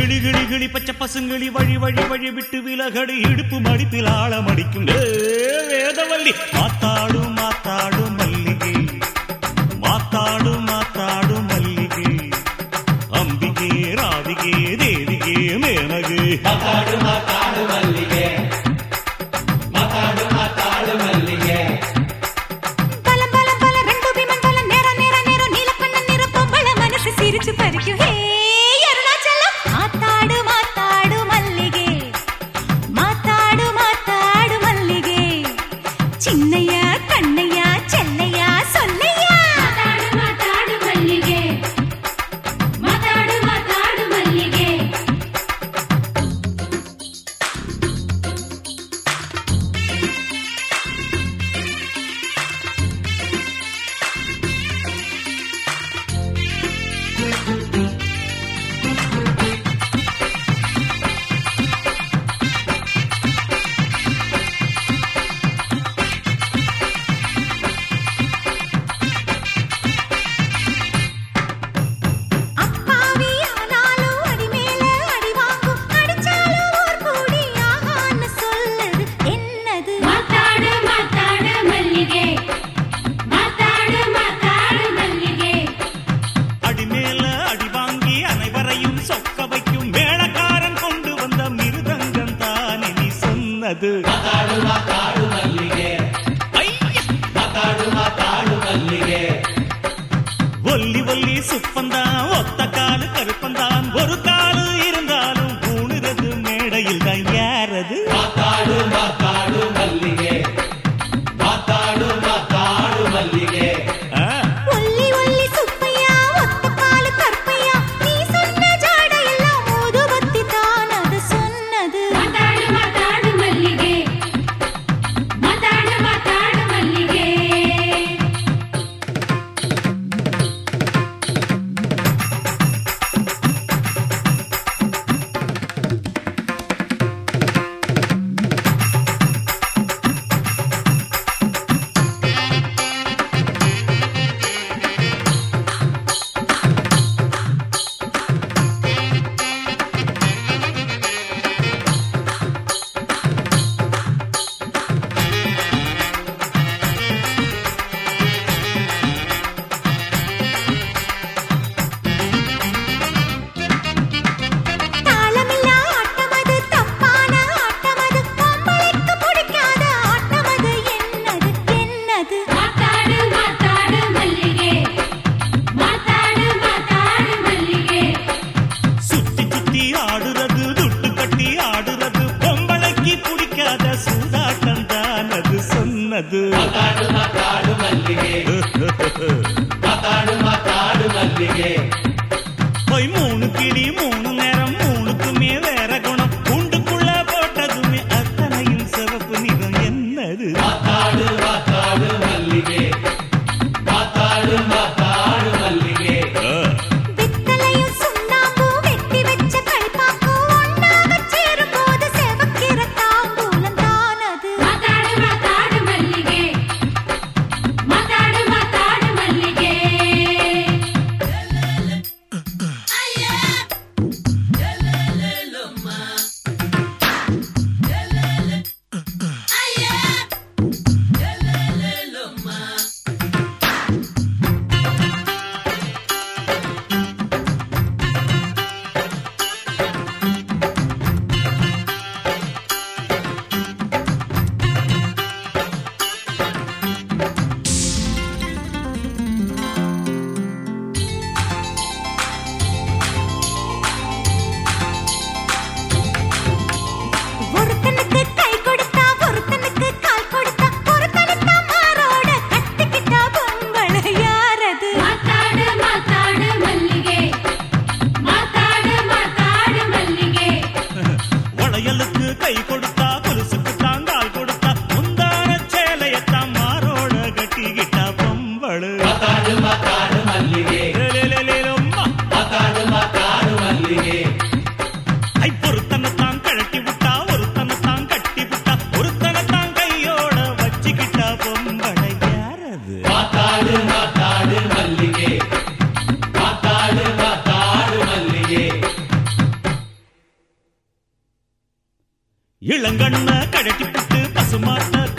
கிளி கிளி கிளி பச்சை பசுங்கிளி வழி வழி வழி விட்டு விலகடி இடுப்பு மடிப்பில் ஆழம் அடிக்கும் ஏ, வேதவல்லி மாத்தாடு மாத்தாடு மல்லிகை மாத்தாடு மாத்தாடு மல்லிகை அம்பிகே ராதிகே தேவிகே மேனகே மாத்தாடு மாத்தாடு மல்லிகே மாத்தாடு மாத்தாடு மல்லிகே பலம் பலம் பல ரெண்டு விமன் பல நேர நேர நேர நீலக்கண்ண நிற பொம்பள மனசு சிரிச்சு பறிக்கும் ஹே அருணாச்சலம் மாத்தாடு மாத்தாடு மல்லிகே மாத்தாடு மாத்தாடு மல்லிகே சின்னையா கண்ணையா சென்னையா சொல்லையா ಮಾತಾಡು ಮಾತಾಡು ಮಲ್ಲಿಗೆ ಮಾತಾಡು ಮಾತಾಡು ಮಲ್ಲಿಗೆ அப்பாவி ஆனாலும் அடி மேல அடி வாங்கும் அடிச்சாலும் ஓர் கூடி ஆகான்னு சொல்லுது என்னது ಮಾತಾಡು ಮಾತಾಡು ಮಲ್ಲಿಗೆ ಮಾತಾಡು மாத்தாடு மல்லிகே அடி மேல அடி வாங்கி அனைவரையும் சொக்க வைக்கும் மேளக்காரன் கொண்டு வந்த மிருதங்கம் தானே நீ சொன்னது மாத்தாடு மாத்தாடு மல்லிகே ஐயா! மாத்தாடு மாத்தாடு மல்லிகே ஒல்லி ஒல்லி சுப்பந்தான் ஒத்த காலு கருப்பந்தான் ஒரு காலு இருந்தாலும் பூணுறது மேடையில் தான் யாரது மாத்தாடு மாத்தாடு மல்லிகே மாத்தாடு மாத்தாடு மல்லிகே ஆ, ஒல்லி ஒல்லி சுப்பையா ஒத்த காலு கற்பையா நீ சொன்ன ஜாடையெல்லாம் ஊதுபத்தி தான் அது சொன்னது ಮಾತಾಡು ಮಾತಾಡು ಮಲ್ಲಿಗೆ இளங்கண்ண கழட்டி புட்டு பசுமாட்ட